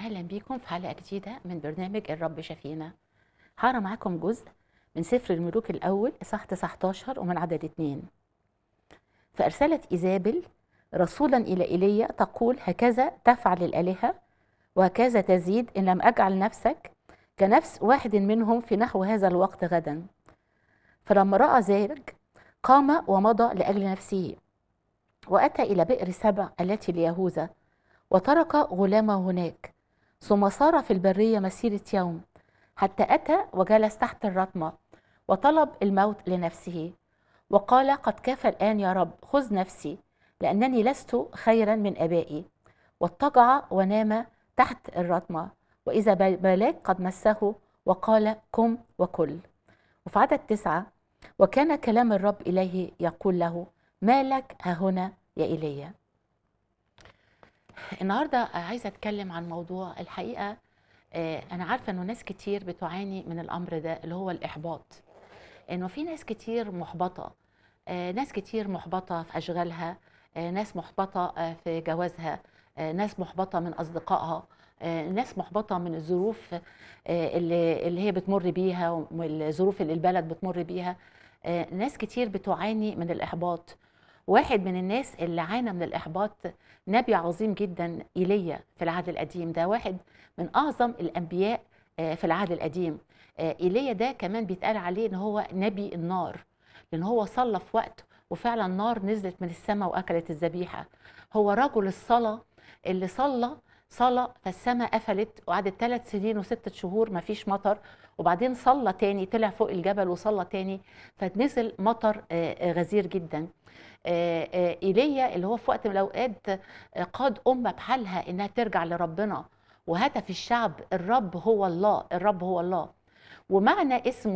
اهلا بيكم في حلقه جديده من برنامج الرب شفينا هقرا معاكم جزء من سفر الملوك الاول اصحاح 19 ومن عدد اتنين فارسلت ايزابل رسولا الى ايليا تقول هكذا تفعل الالهه وهكذا تزيد ان لم اجعل نفسك كنفس واحد منهم في نحو هذا الوقت غدا فلما راى ذلك قام ومضى لاجل نفسه واتى الى بئر سبع التي ليهوذا وترك غلامه هناك ثم سار في البرية مسيرة يوم حتى أتى وجلس تحت الرتمة وطلب الموت لنفسه وقال قد كفى الآن يا رب خذ نفسي لأنني لست خيرا من أبائي واضطجع ونام تحت الرتمة وإذا ملاك قد مسه وقال قم وكل وفي عدد تسعة وكان كلام الرب إليه يقول له ما لك ها هنا يا إيليا النهارده عايزه اتكلم عن موضوع الحقيقه آه، انا عارفه انه ناس كتير بتعاني من الامر ده اللي هو الاحباط انه في ناس كتير محبطه آه، ناس كتير محبطه في اشغالها آه، ناس محبطه آه، في جوازها آه، ناس محبطه من اصدقائها آه، ناس محبطه من الظروف آه، اللي اللي هي بتمر بيها والظروف اللي البلد بتمر بيها آه، ناس كتير بتعاني من الاحباط واحد من الناس اللي عانى من الاحباط نبي عظيم جدا ايليا في العهد القديم ده واحد من اعظم الانبياء آه، في العهد القديم آه، ايليا ده كمان بيتقال عليه ان هو نبي النار لان هو صلى في وقت وفعلا نار نزلت من السماء واكلت الذبيحه هو رجل الصلاه اللي صلى صلى فالسماء قفلت وقعدت ثلاث سنين وستة شهور ما فيش مطر وبعدين صلى تاني طلع فوق الجبل وصلى تاني فنزل مطر آه، آه، غزير جدا آه، آه، ايليا اللي هو في وقت من الاوقات آه، قاد امه بحالها انها ترجع لربنا وهتف الشعب الرب هو الله الرب هو الله ومعنى اسمه